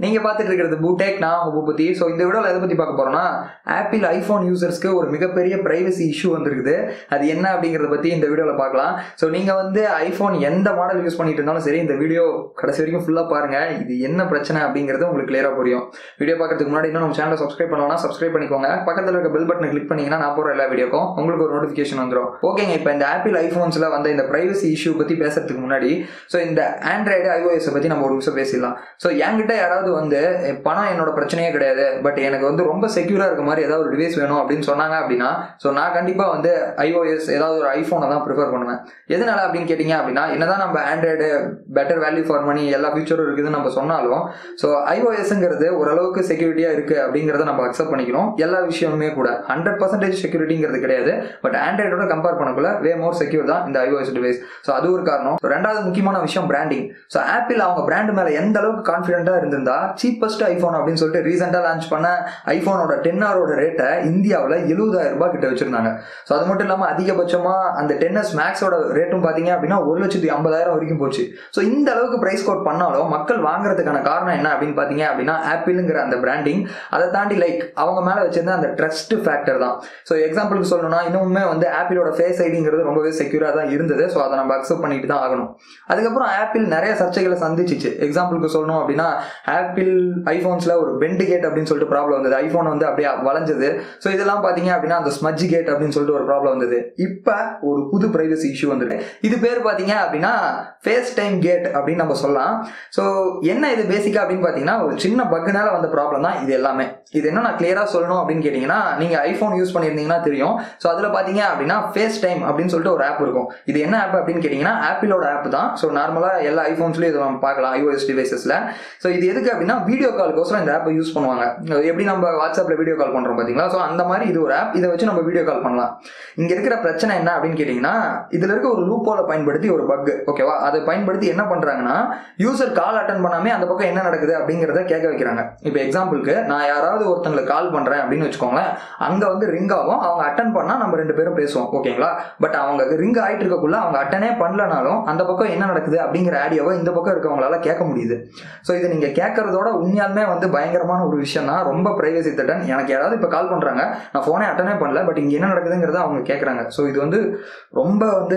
நீங்க பார்த்துட்டு இருக்கிறது பூடெக் நான் உங்க பூபதி ஸோ இந்த வீடியோவில் எதை பத்தி பார்க்க போறோம்னா ஆப்பிள் ஐஃபோன் யூசர்ஸ்க்கு ஒரு மிகப்பெரிய பிரைவசி இஷ்யூ வந்திருக்குது அது என்ன அப்படிங்கறத பத்தி இந்த வீடியோவில் பார்க்கலாம் ஸோ நீங்க வந்து ஐஃபோன் எந்த மாடல் யூஸ் பண்ணிட்டு இருந்தாலும் சரி இந்த வீடியோ கடைசி வரைக்கும் ஃபுல்லா பாருங்க இது என்ன பிரச்சனை அப்படிங்கிறது உங்களுக்கு கிளியரா புரியும் வீடியோ பார்க்கறதுக்கு முன்னாடி இன்னும் நம்ம சேனலை சப்ஸ்கிரைப் பண்ணலாம் சப்ஸ்கிரைப் பண்ணிக்கோங்க பக்கத்தில் இருக்க பெல் பட்டனை கிளிக் பண்ணீங்கன்னா நான் போற எல்லா வீடியோக்கும் உங்களுக்கு ஒரு நோட்டிஃபிகேஷன் வந்துடும் ஓகேங்க இப்போ இந்த ஆப்பிள் ஐஃபோன்ஸ்ல வந்த இந்த பிரைவசி இஷ்யூ பத்தி பேசுறதுக்கு முன்னாடி ஸோ இந்த ஆண்ட்ராய்டு ஐஓஎஸ் பத்தி நம்ம ஒரு நிமிஷம் பேசிடலாம் ஸோ என்கிட்ட யாராவது வந்து "எ, பணம் என்னோட பிரச்சனையே கிடையாது பட் எனக்கு வந்து ரொம்ப செக்யூரா இருக்க மாதிரி ஏதாவது ஒரு டிவைஸ் வேணும் அப்படின்னு சொன்னாங்க அப்படின்னா ஸோ நான் கண்டிப்பா வந்து ஐஓஎஸ் ஏதாவது ஒரு ஐஃபோனை தான் ப்ரிஃபர் பண்ணுவேன் எதனால அப்படின்னு கேட்டிங்க அப்படின்னா என்னதான் நம்ம Android better value for money எல்லா ஃபீச்சரும் இருக்குதுன்னு நம்ம சொன்னாலும் ஸோ ஐஓஎஸ்ங்கிறது ஓரளவுக்கு செக்யூரிட்டியா இருக்கு அப்படிங்கிறத நம்ம அக்செப்ட் பண்ணிக்கணும் எல்லா விஷயமுமே கூட ஹண்ட்ரட் பர்சன்டேஜ் செக்யூரிட்டிங்கிறது கிடையாது பட் ஆண்ட்ராய்டோட கம்பேர் பண்ணக்குள்ள வே மோர் செக்யூர் தான் இந்த ஐஓஎஸ் டிவைஸ் ஸோ அது ஒரு காரணம் So, ரெண்டாவது முக்கியமான விஷயம் பிராண்டிங் ஸோ ஆப்பிள் அவங்க பிராண்ட் மேல எந்த அளவுக்கு கான்ஃபிடென்ட்டா இருந்திருந்தா சீப்பஸ்ட் ஐஃபோன் அப்படின்னு சொல்லிட்டு ரீசெண்டாக லான்ச் பண்ண ஐஃபோனோட டென் ஆரோட ரேட்டை இந்தியாவில் எழுபதாயிரம் ரூபாய் கிட்ட வச்சிருந்தாங்க ஸோ அது மட்டும் இல்லாமல் அதிகபட்சமாக அந்த டென் எஸ் மேக்ஸோட ரேட்டும் பார்த்தீங்க அப்படின்னா ஒரு லட்சத்தி ஐம்பதாயிரம் வரைக்கும் போச்சு ஸோ இந்த அளவுக்கு பிரைஸ் கோட் பண்ணாலும் மக்கள் வாங்குறதுக்கான காரணம் என்ன அப்படின்னு பார்த்தீங்க அப்படின்னா ஆப்பிளுங்கிற அந்த பிராண்டிங் அதை தாண்டி லைக் அவங்க மேலே வச்சிருந்த அந்த ட்ரஸ்ட் ஃபேக்டர் தான் ஸோ எக்ஸாம்பிளுக்கு சொல்லணும்னா இன்னுமே வந்து ஆப்பிளோட ஃபேஸ் ஐடிங்கிறது ரொம்பவே செக்யூராக தான் இருந்தது ஸோ அதை நம்ம அக்செப்ட் பண்ணிட்டு தான் ஆகணும் அதுக்கப்புறம் ஆப்பிள் நிறைய சர்ச்சைகளை சந்திச்சிச்சு எக்ஸாம்பிளுக்கு சொல்லணும் அப்படின்னா ஆப்பிள் ஐஃபோன்ஸில் ஒரு பெண்டு கேட் அப்படின்னு சொல்லிட்டு ப்ராப்ளம் வந்தது ஐஃபோன் வந்து அப்படியே வளைஞ்சது ஸோ இதெல்லாம் பார்த்தீங்க அப்படின்னா அந்த ஸ்மஜ் கேட் அப்படின்னு சொல்லிட்டு ஒரு ப்ராப்ளம் வந்தது இப்போ ஒரு புது பிரைவசி இஷ்யூ வந்திருக்கு இது பேர் பார்த்தீங்க அப்படின்னா ஃபேஸ் டைம் கேட் அப்படின்னு நம்ம சொல்லலாம் ஸோ என்ன இது பேசிக்காக அப்படின்னு பார்த்தீங்கன்னா ஒரு சின்ன பக்குனால வந்த ப்ராப்ளம் தான் இது எல்லாமே இது என்ன நான் கிளியராக சொல்லணும் அப்படின்னு கேட்டிங்கன்னா நீங்கள் ஐஃபோன் யூஸ் பண்ணியிருந்தீங்கன்னா தெரியும் ஸோ அதில் பார்த்தீங்க அப்படின்னா ஃபேஸ் டைம் அப்படின்னு சொல்லிட்டு ஒரு ஆப் இருக்கும் இது என்ன ஆப் அப்படின்னு கேட்டிங்கன்னா ஆப்பிளோட ஆப் தான் ஸோ நார்மலாக எல்லா ஐஃபோன்ஸ்லையும் இதை நம்ம பார்க்கலாம் ஐஓஎஸ் டிவைசஸில் ஸோ இது எதுக்கு அப்படின்னா வீடியோ காலுக்கோசரம் இந்த ஆப்பை யூஸ் பண்ணுவாங்க எப்படி நம்ம வாட்ஸ்அப்பில் வீடியோ கால் பண்ணுறோம் பார்த்தீங்களா ஸோ அந்த மாதிரி இது ஒரு ஆப் இதை வச்சு நம்ம வீடியோ கால் பண்ணலாம் இங்கே இருக்கிற பிரச்சனை என்ன அப்படின்னு கேட்டிங்கன்னா இதில் இருக்க ஒரு லூப்போல பயன்படுத்தி ஒரு பக் ஓகேவா அதை பயன்படுத்தி என்ன பண்ணுறாங்கன்னா யூசர் கால் அட்டன் பண்ணாமே அந்த பக்கம் என்ன நடக்குது அப்படிங்கிறத கேட்க வைக்கிறாங்க இப்போ எக்ஸாம்பிளுக்கு நான் யாராவது ஒருத்தங்களுக்கு கால் பண்ணுறேன் அப்படின்னு வச்சுக்கோங்களேன் அங்கே வந்து ரிங் ஆகும் அவங்க அட்டன் பண்ணால் நம்ம ரெண்டு பேரும் பேசுவோம் ஓகேங்களா பட் அவங்க ரிங் ஆயிட்டு இருக்கக்குள்ள அவங்க அட்டனே பண்ணலனாலும் அந்த பக்கம் என்ன நடக்குது அப்படிங்கிற ஆடியோவை இந்த பக்கம் இருக்கவங்களால கேட்க முடியுது ஸோ இது நீங்கள் கேட்கறதோட உண்மையாலுமே வந்து பயங்கரமான ஒரு விஷயம் தான் ரொம்ப பிரைவசி திட்டன் எனக்கு யாராவது இப்போ கால் பண்ணுறாங்க நான் ஃபோனே அட்டனே பண்ணல பட் இங்கே என்ன நடக்குதுங்கிறத அவங்க கேட்குறாங்க ஸோ இது வந்து ரொம்ப வந்து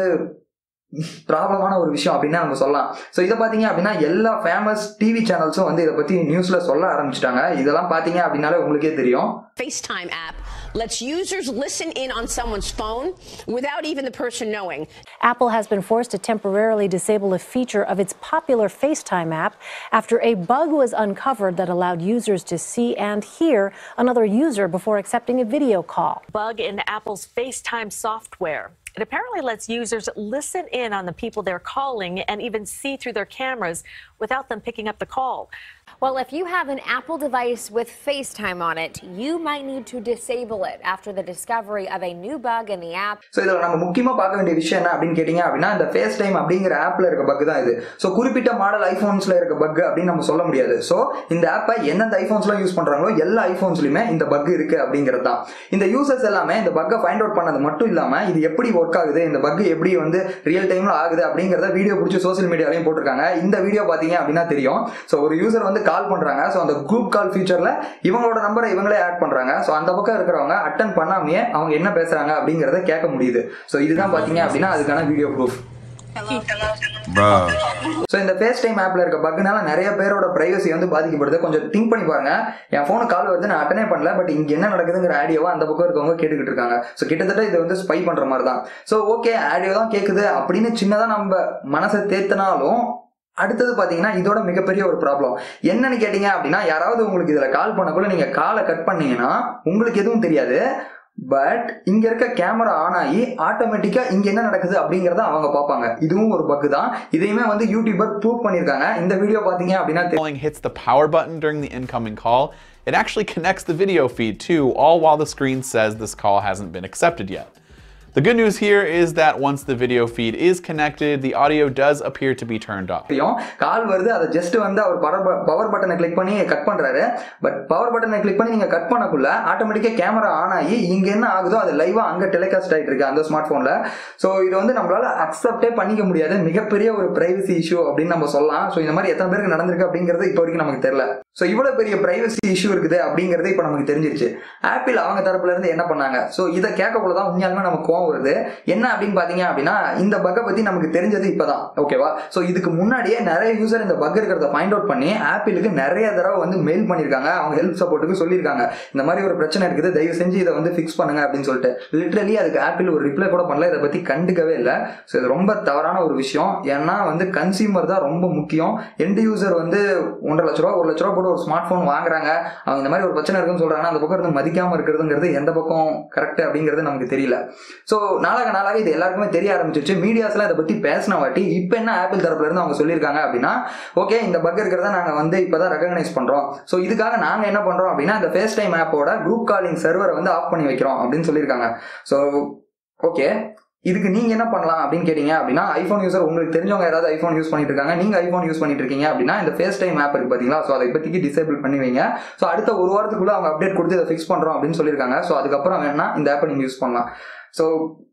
ப்ராப்ளமான ஒரு விஷயம் அப்படின்னு நம்ம சொல்லலாம் ஸோ இதை பார்த்தீங்க அப்படின்னா எல்லா ஃபேமஸ் டிவி சேனல்ஸும் வந்து இதை பற்றி நியூஸில் சொல்ல ஆரம்பிச்சிட்டாங்க இதெல்லாம் பார்த்தீங்க அப்படின்னாலே உங்களுக்கே தெரியும் FaceTime app lets users listen in on someone's phone without even the person knowing. Apple has been forced to temporarily disable a feature of its popular FaceTime app after a bug was uncovered that allowed users to see and hear another user before accepting a video call. bug in Apple's FaceTime software. It apparently lets users listen in on the people they're calling and even see through their cameras without them picking up the call. Well, if you have an Apple device with FaceTime on it, you might need to disable it after the discovery of a new bug in the app. So இதில் நம்ம முக்கியமாக பார்க்க வேண்டிய விஷயம் என்ன அப்படின்னு கேட்டிங்க அப்படின்னா இந்த ஃபேஸ் டைம் அப்படிங்கிற ஆப்பில் இருக்க பக் தான் இது ஸோ குறிப்பிட்ட மாடல் ஐஃபோன்ஸில் இருக்க பக் அப்படின்னு நம்ம சொல்ல முடியாது ஸோ இந்த ஆப்பை எந்தெந்த ஐஃபோன்ஸ்லாம் யூஸ் பண்ணுறாங்களோ எல்லா ஐஃபோன்ஸ்லையுமே இந்த பக் இருக்குது அப்படிங்கிறது தான் இந்த யூசர்ஸ் எல்லாமே இந்த பக்கை ஃபைண்ட் அவுட் பண்ணது மட்டும் இல்லாமல் இது எப்படி ஒர்க் ஆகுது இந்த பக் எப்படி வந்து ரியல் டைமில் ஆகுது அப்படிங்கிறத வீடியோ பிடிச்சி சோஷியல் மீடியாலையும் போட்டிருக்காங்க இந்த வீடியோ பார்த்தீங்க அப்படின்னா தெரியும் ஸோ ஒரு யூசர் வந்து கால் பண்ணுறாங்க ஸோ அந்த குரூப் கால் ஃபீச்சரில் இவங்களோட நம்பரை இவங்களே ஆட் பண்ணுறாங்க ஸோ அந்த பக்கம் இருக்கிறவங்க அட்டன் பண்ணாமையே அவங்க என்ன பேசுகிறாங்க அப்படிங்கிறத கேட்க முடியுது ஸோ இதுதான் பார்த்தீங்க அப்படின்னா அதுக்கான வீடியோ ப்ரூஃப் Bruh. ஸோ இந்த ஃபேஸ் டைம் ஆப்ல இருக்க பக்னால நிறைய பேரோட பிரைவசி வந்து பாதிக்கப்படுது கொஞ்சம் திங்க் பண்ணி பாருங்க என் ஃபோனுக்கு கால் வருது நான் அட்டனே பண்ணல பட் இங்க என்ன நடக்குதுங்கிற ஆடியோவா அந்த பக்கம் இருக்கவங்க கேட்டுக்கிட்டு இருக்காங்க ஸோ கிட்டத்தட்ட இது வந்து ஸ்பை பண்ற மாதிரி தான் ஸோ ஓகே ஆடியோ தான் கேட்குது அப்படின்னு சின்னதா நம்ம மனசை தேத்தினாலும் அடுத்தது பார்த்தீங்கன்னா இதோட மிகப்பெரிய ஒரு ப்ராப்ளம் என்னன்னு கேட்டீங்க அப்படின்னா யாராவது உங்களுக்கு இதில் கால் பண்ணக்குள்ள நீங்கள் காலை கட் பண்ணீங்கன்னா உங்களுக்கு எதுவும் தெரியாது பட் இங்க இருக்க கேமரா ஆன் ஆகி ஆட்டோமேட்டிக்கா இங்க என்ன நடக்குது அப்படிங்கறத அவங்க பார்ப்பாங்க இதுவும் ஒரு பக் தான் இதையுமே வந்து யூடியூபர் ப்ரூவ் பண்ணிருக்காங்க இந்த வீடியோ பாத்தீங்க அப்படின்னா தெரியும். calling hits the power button during the incoming call, it actually connects the video feed too, all while the screen says this call hasn't been accepted yet. The good news here is that once the video feed is connected, the audio does appear to be turned off. தெரியும் கால் வருது அதை just வந்து அவர் power பட்டனை click பண்ணி cut பண்றாரு but power பட்டனை click பண்ணி நீங்க கட் பண்ணக்குள்ள ஆட்டோமேட்டிக்கா கேமரா ஆன் ஆகி இங்க என்ன ஆகுதோ அது லைவா அங்க டெலிகாஸ்ட் ஆயிட்டு இருக்கு அந்த ஸ்மார்ட் போன்ல ஸோ இது வந்து நம்மளால அக்செப்டே பண்ணிக்க முடியாது மிகப்பெரிய ஒரு பிரைவசி இஷ்யூ அப்படின்னு நம்ம சொல்லலாம் ஸோ இந்த மாதிரி எத்தனை பேருக்கு நடந்திருக்கு அப்படிங்கிறது இப்போ வரைக்கும் நமக்கு தெரியல ஸோ இவ்வளவு பெரிய பிரைவசி இஷ்யூ இருக்குது அப்படிங்கிறது இப்போ நமக்கு தெரிஞ்சிருச்சு ஆப்பிள் அவங்க தரப்புல இருந்து என்ன பண்ணாங்க ஸோ இதை கேட்கக்குள்ள தான் உண்மையாலுமே நமக்கு கோவம் வருது என்ன அப்படின்னு பாத்தீங்க அப்படின்னா இந்த பக்கை பத்தி நமக்கு தெரிஞ்சது இப்பதான் ஓகேவா ஸோ இதுக்கு முன்னாடியே நிறைய யூசர் இந்த பக் இருக்கிறத ஃபைண்ட் அவுட் பண்ணி ஆப்பிளுக்கு நிறைய தடவை வந்து மெயில் பண்ணியிருக்காங்க அவங்க ஹெல்ப் சப்போர்ட்டுக்கு சொல்லியிருக்காங்க இந்த மாதிரி ஒரு பிரச்சனை இருக்குது தயவு செஞ்சு இதை வந்து ஃபிக்ஸ் பண்ணுங்க அப்படின்னு சொல்லிட்டு லிட்ரலி அதுக்கு ஆப்பிள் ஒரு ரிப்ளை கூட பண்ணல இதை பத்தி கண்டுக்கவே இல்லை ஸோ இது ரொம்ப தவறான ஒரு விஷயம் ஏன்னா வந்து கன்சியூமர் தான் ரொம்ப முக்கியம் எண்ட் யூசர் வந்து ஒன்றரை லட்ச ரூபா ஒரு லட்ச ரூபா போட்டு ஒரு ஸ்மார்ட் ஃபோன் வாங்குறாங்க அவங்க இந்த மாதிரி ஒரு பிரச்சனை இருக்குன்னு சொல்றாங்கன்னா அந்த பக்கம் இருந்து மதிக்காம இருக்கிறதுங்கிறது எந்த பக்கம் கரெக்ட் அப்படிங்கிறது நமக்கு தெரியல ஸோ நாளாக நாளாக இது எல்லாருக்குமே தெரிய ஆரம்பிச்சிருச்சு மீடியாஸ்லாம் இதை பத்தி பேசின வாட்டி இப்போ என்ன ஆப்பிள் தரப்புல இருந்து அவங்க சொல்லியிருக்காங்க அப்படின்னா ஓகே இந்த பக் இருக்கிறத நாங்கள் வந்து இப்போதான் ரெகனைஸ் பண்றோம் ஸோ இதுக்காக நாங்கள் என்ன பண்றோம் அப்படின்னா இந்த ஃபேஸ் டைம் ஆப்போட குரூப் காலிங் சர்வரை வந்து ஆஃப் பண்ணி வைக்கிறோம் அப்படின்னு சொல்லியிருக்காங்க ஸோ ஓகே இதுக்கு நீங்க என்ன பண்ணலாம் அப்படின்னு கேட்டீங்க அப்படின்னா ஐபோன் யூசர் உங்களுக்கு தெரிஞ்சவங்க யாராவது ஐபோன் யூஸ் பண்ணிட்டு இருக்காங்க நீங்க ஐபோன் யூஸ் பண்ணிட்டு இருக்கீங்க அப்படின்னா இந்த ஃபேஸ் டைம் ஆப் இருக்கு பாத்தீங்களா ஸோ அதை இப்போதைக்கு டிசேபிள் பண்ணி வைங்க ஸோ அடுத்த ஒரு வாரத்துக்குள்ள அவங்க அப்டேட் கொடுத்து இதை ஃபிக்ஸ் பண்றோம் அப்படின்னு சொல்லியிருக்காங்க ஸோ அதுக்கப்புறம் வேணா இந்த ஆப்பை நீங்க யூஸ் பண்ணலாம் ஸோ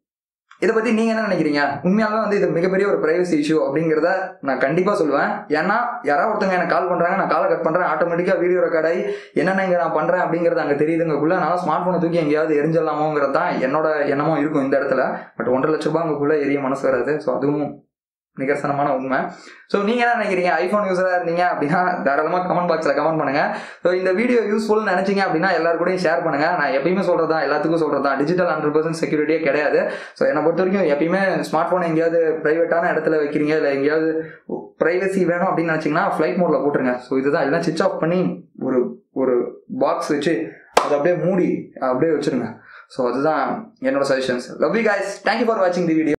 இதை பத்தி நீங்க என்ன நினைக்கிறீங்க உண்மையாலுமே வந்து இது மிகப்பெரிய ஒரு பிரைவசி இஷ்யூ அப்படிங்கிறத நான் கண்டிப்பா சொல்லுவேன் ஏன்னா யாராவது ஒருத்தங்க எனக்கு கால் பண்றாங்க நான் காலை கட் பண்றேன் ஆட்டோமேட்டிக்கா வீடியோ ரெக்கார்ட் ஆகி என்னென்ன இங்க நான் பண்றேன் அப்படிங்கிறது அங்க தெரியுதுங்கக்குள்ள நான் ஸ்மார்ட் போனை தூக்கி எங்கேயாவது எரிஞ்சிடலாமோங்கிறது தான் என்னோட எண்ணமும் இருக்கும் இந்த இடத்துல பட் ஒன்றரை லட்ச ரூபாய் அங்கக்குள்ள எரிய மனசு வராது ஸோ அதுவும் நிகர்சனமான உண்மை ஸோ நீங்க என்ன நினைக்கிறீங்க ஐபோன் யூஸராக இருந்தீங்க அப்படின்னா தாராளமாக கமெண்ட் பாக்ஸில் கமெண்ட் பண்ணுங்க ஸோ இந்த வீடியோ யூஸ்ஃபுல் நினைச்சீங்க அப்படின்னா எல்லாரு கூடயும் ஷேர் பண்ணுங்க நான் எப்பயுமே சொல்றதா எல்லாத்துக்கும் சொல்றதா டிஜிட்டல் ஹண்ட்ரட் பர்சன்ட் செக்யூரிட்டியே கிடையாது ஸோ என்னை பொறுத்த வரைக்கும் எப்பயுமே ஸ்மார்ட் ஃபோன் எங்கேயாவது ப்ரைவேட்டான இடத்துல வைக்கிறீங்க இல்லை எங்கேயாவது ப்ரைவசி வேணும் அப்படின்னு நினச்சிங்கன்னா ஃப்ளைட் மோடில் போட்டுருங்க ஸோ இதுதான் எல்லாம் சுவிச் ஆஃப் பண்ணி ஒரு ஒரு பாக்ஸ் வச்சு அதை அப்படியே மூடி அப்படியே வச்சிருங்க ஸோ அதுதான் என்னோட suggestions love you guys thank you for வாட்சிங் தி வீடியோ